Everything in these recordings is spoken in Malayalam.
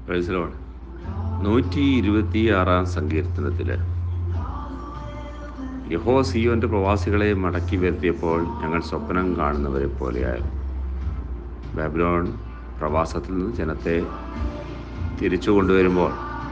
പ്രൈസിലോട് നൂറ്റി ഇരുപത്തി ആറാം സങ്കീർത്തനത്തിൽ യഹോ സിയോന്റെ പ്രവാസികളെ മടക്കി വരുത്തിയപ്പോൾ ഞങ്ങൾ സ്വപ്നം കാണുന്നവരെ പോലെയായിരുന്നു ബാബിലോൺ പ്രവാസത്തിൽ നിന്ന് ജനത്തെ തിരിച്ചു കൊണ്ടുവരുമ്പോൾ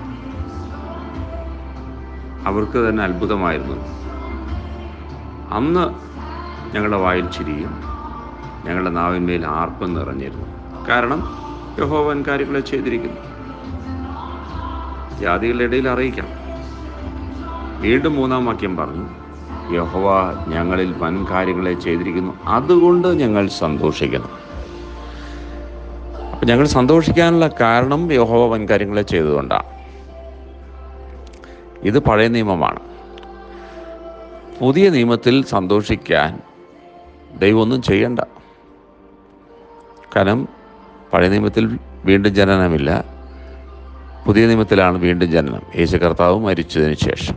അവർക്ക് തന്നെ അത്ഭുതമായിരുന്നു അന്ന് ഞങ്ങളുടെ വായിൽ ചിരിയും ഞങ്ങളുടെ നാവിന്മേൽ ആർപ്പും നിറഞ്ഞിരുന്നു കാരണം യഹോവൻ കാര്യങ്ങളെ ചെയ്തിരിക്കുന്നു ജാതികളുടെ ഇടയിൽ അറിയിക്കണം വീണ്ടും മൂന്നാം വാക്യം പറഞ്ഞു യഹോവ ഞങ്ങളിൽ വൻ കാര്യങ്ങളെ ചെയ്തിരിക്കുന്നു അതുകൊണ്ട് ഞങ്ങൾ സന്തോഷിക്കുന്നു അപ്പം ഞങ്ങൾ സന്തോഷിക്കാനുള്ള കാരണം യഹോവ വൻ കാര്യങ്ങളെ ചെയ്തുകൊണ്ടാണ് ഇത് പഴയ നിയമമാണ് പുതിയ നിയമത്തിൽ സന്തോഷിക്കാൻ ദൈവം ഒന്നും ചെയ്യണ്ട കാരണം പഴയ നിയമത്തിൽ വീണ്ടും ജനനമില്ല പുതിയ നിയമത്തിലാണ് വീണ്ടും ജനനം യേശു കർത്താവ് മരിച്ചതിന് ശേഷം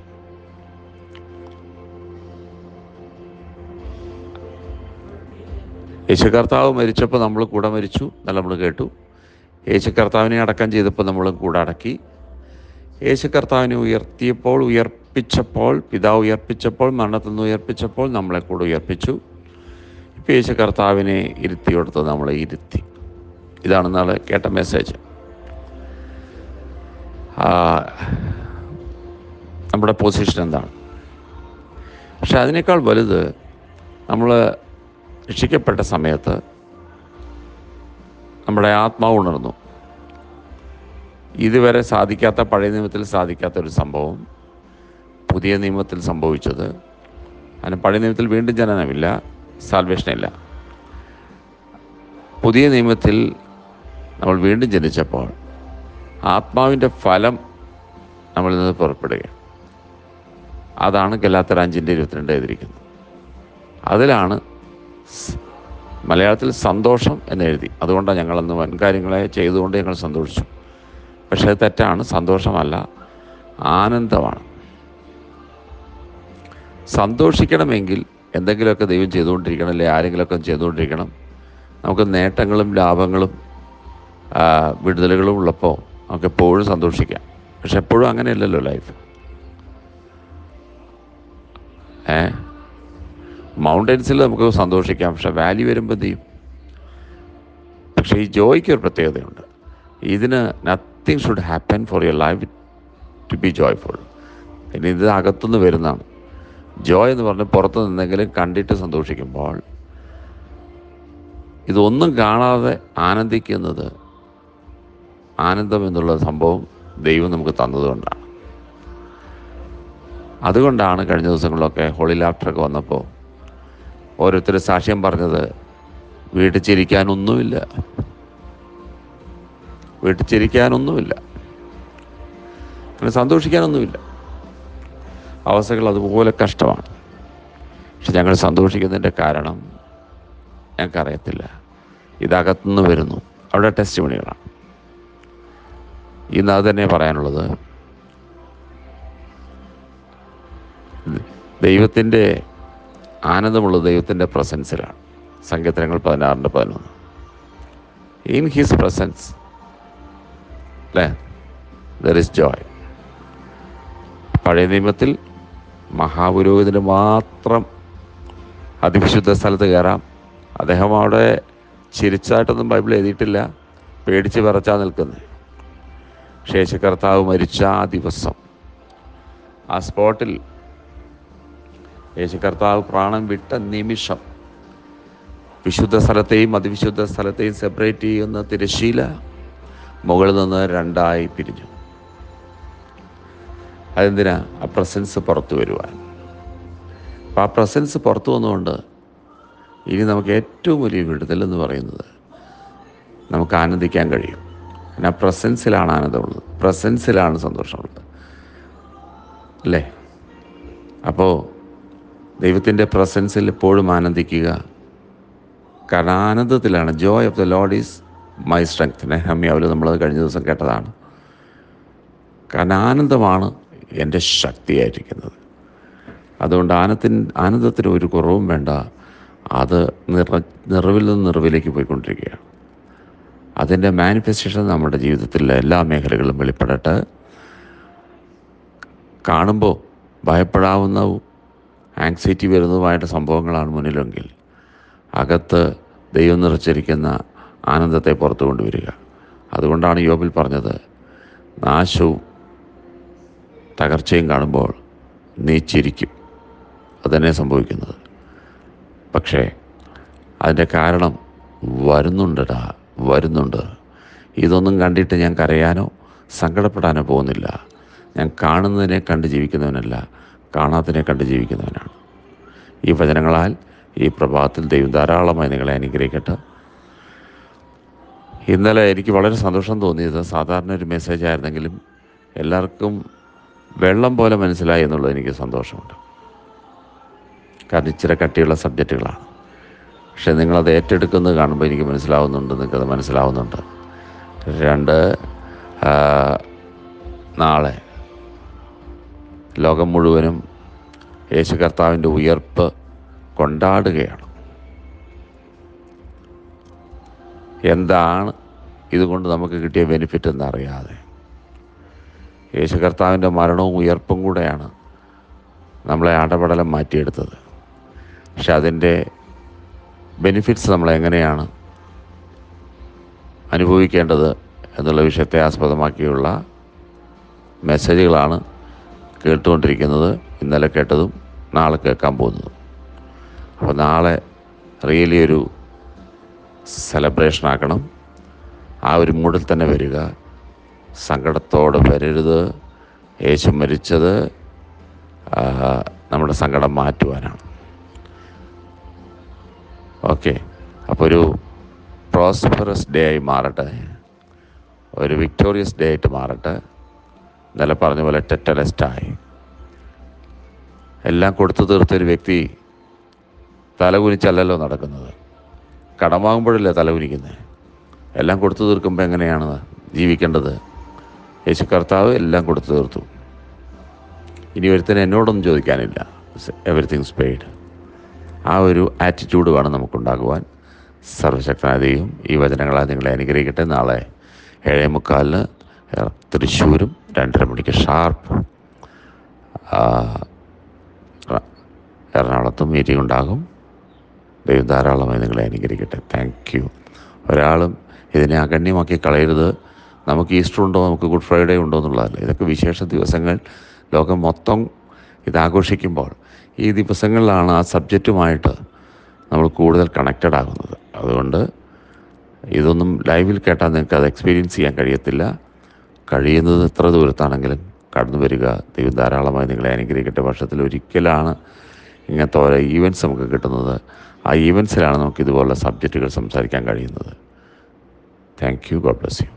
യേശു കർത്താവ് മരിച്ചപ്പോൾ നമ്മൾ കൂടെ മരിച്ചു എന്നല്ല നമ്മൾ കേട്ടു യേശു കർത്താവിനെ അടക്കം ചെയ്തപ്പോൾ നമ്മൾ കൂടെ അടക്കി യേശു കർത്താവിനെ ഉയർത്തിയപ്പോൾ ഉയർപ്പിച്ചപ്പോൾ പിതാവ് ഉയർപ്പിച്ചപ്പോൾ മരണത്തിൽ നിന്ന് ഉയർപ്പിച്ചപ്പോൾ നമ്മളെ കൂടെ ഉയർപ്പിച്ചു ഇപ്പം യേശു കർത്താവിനെ ഇരുത്തി കൊടുത്ത് നമ്മളെ ഇരുത്തി ഇതാണ് നാളെ കേട്ട മെസ്സേജ് നമ്മുടെ പൊസിഷൻ എന്താണ് പക്ഷെ അതിനേക്കാൾ വലുത് നമ്മൾ രക്ഷിക്കപ്പെട്ട സമയത്ത് നമ്മുടെ ആത്മാവ് ഉണർന്നു ഇതുവരെ സാധിക്കാത്ത പഴയ നിയമത്തിൽ സാധിക്കാത്ത ഒരു സംഭവം പുതിയ നിയമത്തിൽ സംഭവിച്ചത് അതിന് പഴയ നിയമത്തിൽ വീണ്ടും ജനനമില്ല സാൽവേഷനില്ല പുതിയ നിയമത്തിൽ നമ്മൾ വീണ്ടും ജനിച്ചപ്പോൾ ആത്മാവിൻ്റെ ഫലം നമ്മളിൽ നിന്ന് പുറപ്പെടുക അതാണ് ഗലാത്തർ അഞ്ചിൻ്റെ ഇരുപത്തിരണ്ട് എഴുതിയിരിക്കുന്നത് അതിലാണ് മലയാളത്തിൽ സന്തോഷം എന്ന് എഴുതി അതുകൊണ്ടാണ് ഞങ്ങളന്ന് വൻകാര്യങ്ങളെ ചെയ്തുകൊണ്ട് ഞങ്ങൾ സന്തോഷിച്ചു പക്ഷേ അത് തെറ്റാണ് സന്തോഷമല്ല ആനന്ദമാണ് സന്തോഷിക്കണമെങ്കിൽ എന്തെങ്കിലുമൊക്കെ ദൈവം ചെയ്തുകൊണ്ടിരിക്കണം അല്ലെങ്കിൽ ആരെങ്കിലുമൊക്കെ ചെയ്തുകൊണ്ടിരിക്കണം നമുക്ക് നേട്ടങ്ങളും ലാഭങ്ങളും വിടുതലുകളും ഉള്ളപ്പോൾ നമുക്ക് എപ്പോഴും സന്തോഷിക്കാം പക്ഷെ എപ്പോഴും അങ്ങനെയല്ലല്ലോ ലൈഫ് ഏ മൗണ്ടൻസിൽ നമുക്ക് സന്തോഷിക്കാം പക്ഷെ വാലി വരുമ്പോൾ എന്ത് ചെയ്യും പക്ഷേ ഈ ജോയ്ക്ക് ഒരു പ്രത്യേകതയുണ്ട് ഇതിന് nothing should happen for your life to be joyful പിന്നെ ഇത് അകത്തുനിന്ന് വരുന്നതാണ് ജോയ് എന്ന് പറഞ്ഞ് പുറത്ത് നിന്നെങ്കിലും കണ്ടിട്ട് സന്തോഷിക്കുമ്പോൾ ഇതൊന്നും കാണാതെ ആനന്ദിക്കുന്നത് ആനന്ദം എന്നുള്ള സംഭവം ദൈവം നമുക്ക് തന്നതുകൊണ്ടാണ് അതുകൊണ്ടാണ് കഴിഞ്ഞ ദിവസങ്ങളിലൊക്കെ ഹോളി ലാഫ്റ്ററൊക്കെ വന്നപ്പോൾ ഓരോരുത്തർ സാക്ഷ്യം പറഞ്ഞത് വീട്ടിൽ ചിരിക്കാനൊന്നുമില്ല വീട്ടിൽ ചിരിക്കാനൊന്നുമില്ല അങ്ങനെ സന്തോഷിക്കാനൊന്നുമില്ല അവസ്ഥകൾ അതുപോലെ കഷ്ടമാണ് പക്ഷെ ഞങ്ങൾ സന്തോഷിക്കുന്നതിൻ്റെ കാരണം ഞങ്ങൾക്കറിയത്തില്ല ഇതകത്തുനിന്ന് വരുന്നു അവിടെ ടെസ്റ്റ് മണികളാണ് ഇന്ന് അത് തന്നെ പറയാനുള്ളത് ദൈവത്തിൻ്റെ ആനന്ദമുള്ളത് ദൈവത്തിൻ്റെ പ്രസൻസിലാണ് സങ്കീർത്തനങ്ങൾ പതിനാറിൻ്റെ പതിനൊന്ന് ഇൻ ഹിസ് പ്രസൻസ് അല്ലേ ദർ ഇസ് ജോയ് പഴയ നിയമത്തിൽ മഹാപുരോഹിതന് മാത്രം അതിവിശുദ്ധ സ്ഥലത്ത് കയറാം അദ്ദേഹം അവിടെ ചിരിച്ചായിട്ടൊന്നും ബൈബിൾ എഴുതിയിട്ടില്ല പേടിച്ച് വിറച്ചാ നിൽക്കുന്നത് ശേഷ കർത്താവ് മരിച്ച ആ ദിവസം ആ സ്പോട്ടിൽ യേശു കർത്താവ് പ്രാണൻ വിട്ട നിമിഷം വിശുദ്ധ സ്ഥലത്തെയും അതിവിശുദ്ധ സ്ഥലത്തെയും സെപ്പറേറ്റ് ചെയ്യുന്ന തിരശീല മുകളിൽ നിന്ന് രണ്ടായി പിരിഞ്ഞു അതെന്തിനാ ആ പ്രസൻസ് പുറത്തു വരുവാൻ അപ്പം ആ പ്രസൻസ് പുറത്തു വന്നുകൊണ്ട് ഇനി നമുക്ക് ഏറ്റവും വലിയ വിടുതൽ എന്ന് പറയുന്നത് നമുക്ക് ആനന്ദിക്കാൻ കഴിയും പിന്നെ ആ പ്രസൻസിലാണ് ആനന്ദമുള്ളത് പ്രസൻസിലാണ് സന്തോഷമുള്ളത് അല്ലേ അപ്പോൾ ദൈവത്തിൻ്റെ പ്രസൻസിൽ എപ്പോഴും ആനന്ദിക്കുക കാരണം ആനന്ദത്തിലാണ് joy of the Lord is my strength നെഹമ്യാവിൽ നമ്മളത് കഴിഞ്ഞ ദിവസം കേട്ടതാണ് കാരണം ആനന്ദമാണ് എൻ്റെ ശക്തിയായിരിക്കുന്നത് അതുകൊണ്ട് ആനന്ദത്തിന് ആനന്ദത്തിന് ഒരു കുറവും വേണ്ട അത് നിറ നിറവിൽ നിന്ന് നിറവിലേക്ക് പോയിക്കൊണ്ടിരിക്കുകയാണ് അതിൻ്റെ മാനിഫെസ്റ്റേഷൻ നമ്മുടെ ജീവിതത്തിലെ എല്ലാ മേഖലകളിലും വെളിപ്പെടട്ടെ കാണുമ്പോൾ ഭയപ്പെടാവുന്ന ആങ്സൈറ്റി വരുന്നതുമായിട്ട് സംഭവങ്ങളാണ് മുന്നിലെങ്കിൽ അകത്ത് ദൈവം നിറച്ചിരിക്കുന്ന ആനന്ദത്തെ പുറത്തു കൊണ്ടുവരിക അതുകൊണ്ടാണ് യോബിൽ പറഞ്ഞത് നാശവും തകർച്ചയും കാണുമ്പോൾ നീ ചിരിക്കും അതുതന്നെ സംഭവിക്കുന്നത് പക്ഷേ അതിൻ്റെ കാരണം വരുന്നുണ്ടടാ വരുന്നുണ്ട് ഇതൊന്നും കണ്ടിട്ട് ഞാൻ കരയാനോ സങ്കടപ്പെടാനോ പോകുന്നില്ല ഞാൻ കാണുന്നതിനെ കണ്ട് ജീവിക്കുന്നവനല്ല കാണാത്തതിനെ കണ്ട് ജീവിക്കുന്നവനാണ് ഈ വചനങ്ങളാൽ ഈ പ്രഭാതത്തിൽ ദൈവം ധാരാളമായി നിങ്ങളെ അനുഗ്രഹിക്കട്ടെ ഇന്നലെ എനിക്ക് വളരെ സന്തോഷം തോന്നിയത് സാധാരണ ഒരു മെസ്സേജ് ആയിരുന്നെങ്കിലും എല്ലാവർക്കും വെള്ളം പോലെ മനസ്സിലായി എന്നുള്ളത് എനിക്ക് സന്തോഷമുണ്ട് കാരണം ഇച്ചിരി കട്ടിയുള്ള സബ്ജക്റ്റുകളാണ് പക്ഷെ നിങ്ങളത് ഏറ്റെടുക്കുന്നത് കാണുമ്പോൾ എനിക്ക് മനസ്സിലാവുന്നുണ്ട് നിങ്ങൾക്കത് മനസ്സിലാവുന്നുണ്ട് രണ്ട് ആ, നാളെ ലോകം മുഴുവനും യേശു കർത്താവിൻ്റെ ഉയർപ്പ് കൊണ്ടാടുകയാണ് എന്താണ് ഇതുകൊണ്ട് നമുക്ക് കിട്ടിയ ബെനിഫിറ്റ് എന്നറിയാതെ യേശു കർത്താവിൻ്റെ മരണവും ഉയർപ്പും കൂടെയാണ് നമ്മളെ അടപടലം മാറ്റിയെടുത്തത് പക്ഷെ അതിൻ്റെ ബെനിഫിറ്റ്സ് നമ്മൾ എങ്ങനെയാണ് അനുഭവിക്കേണ്ടത് എന്നുള്ള വിഷയത്തെ ആസ്പദമാക്കിയുള്ള മെസ്സേജുകളാണ് കേട്ടുകൊണ്ടിരിക്കുന്നത് ഇന്നലെ കേട്ടതും നാളെ കേൾക്കാൻ പോകുന്നതും അപ്പോൾ നാളെ റിയലി ഒരു സെലബ്രേഷൻ ആക്കണം ആ ഒരു മൂഡിൽ തന്നെ വരിക സങ്കടത്തോടെ വരരുത് യേശു മരിച്ചത് ആ, നമ്മുടെ സങ്കടം മാറ്റുവാനാണ് ഓക്കെ അപ്പോൾ ഒരു പ്രോസ്പെറസ് ഡേ ആയി മാറട്ടെ ഒരു വിക്ടോറിയസ് ഡേ ആയിട്ട് മാറട്ടെ ഇന്നലെ പറഞ്ഞ പോലെ ടെറ്റലസ്റ്റായി എല്ലാം കൊടുത്തു തീർത്ത ഒരു വ്യക്തി തലകുനിച്ചല്ലല്ലോ നടക്കുന്നത് കടം വാങ്ങുമ്പോഴല്ലേ തലകുനിക്കുന്നത് എല്ലാം കൊടുത്തു തീർക്കുമ്പോൾ എങ്ങനെയാണ് ജീവിക്കേണ്ടത് യേശു കർത്താവ് എല്ലാം കൊടുത്തു തീർത്തു ഇനി ഒരുത്തന് എന്നോടൊന്നും ചോദിക്കാനില്ല എവറിത്തിങ്സ് പെയ്ഡ് ആ ഒരു ആറ്റിറ്റ്യൂഡ് വേണം നമുക്കുണ്ടാകുവാൻ സർവശക്തനായ ദൈവം ഈ വചനങ്ങളാൽ നിങ്ങളെ അനുഗ്രഹിക്കട്ടെ നാളെ ഏഴേ മുക്കാലിന് എറ- തൃശ്ശൂരും രണ്ടര മണിക്ക് ഷാർപ്പ് ആ, റ- എറണാകുളത്തും മീറ്റിംഗ് ഉണ്ടാകും ദൈവം ധാരാളമായി നിങ്ങളെ അനുഗ്രഹിക്കട്ടെ താങ്ക് യു ഒരാളും ഇതിനെ അഗണ്യമാക്കി കളയരുത് നമുക്ക് ഈസ്റ്റർ ഉണ്ടോ നമുക്ക് ഗുഡ് ഫ്രൈഡേ ഉണ്ടോ എന്നുള്ളതല്ല ഇതൊക്കെ വിശേഷ ദിവസങ്ങൾ ലോകം മൊത്തം ഇതാഘോഷിക്കുമ്പോൾ ഈ ദിവസങ്ങളിലാണ് ആ സബ്ജക്റ്റുമായിട്ട് നമ്മൾ കൂടുതൽ കണക്റ്റഡ് ആകുന്നത് അതുകൊണ്ട് ഇതൊന്നും ലൈവിൽ കേട്ടാൽ നിങ്ങൾക്ക് അത് എക്സ്പീരിയൻസ് ചെയ്യാൻ കഴിയത്തില്ല കഴിയുന്നത് എത്ര ദൂരത്താണെങ്കിലും കടന്നു വരിക ദൈവം ധാരാളമായി നിങ്ങളെ അനുഗ്രഹിക്കട്ടെ വർഷത്തിൽ ഒരിക്കലാണ് ഇങ്ങനത്തെ ഓരോ ഈവൻറ്റ്സ് നമുക്ക് കിട്ടുന്നത് ആ ഈവൻറ്റ്സിലാണ് നമുക്ക് ഇതുപോലുള്ള സബ്ജക്റ്റുകൾ സംസാരിക്കാൻ കഴിയുന്നത് thank you God bless U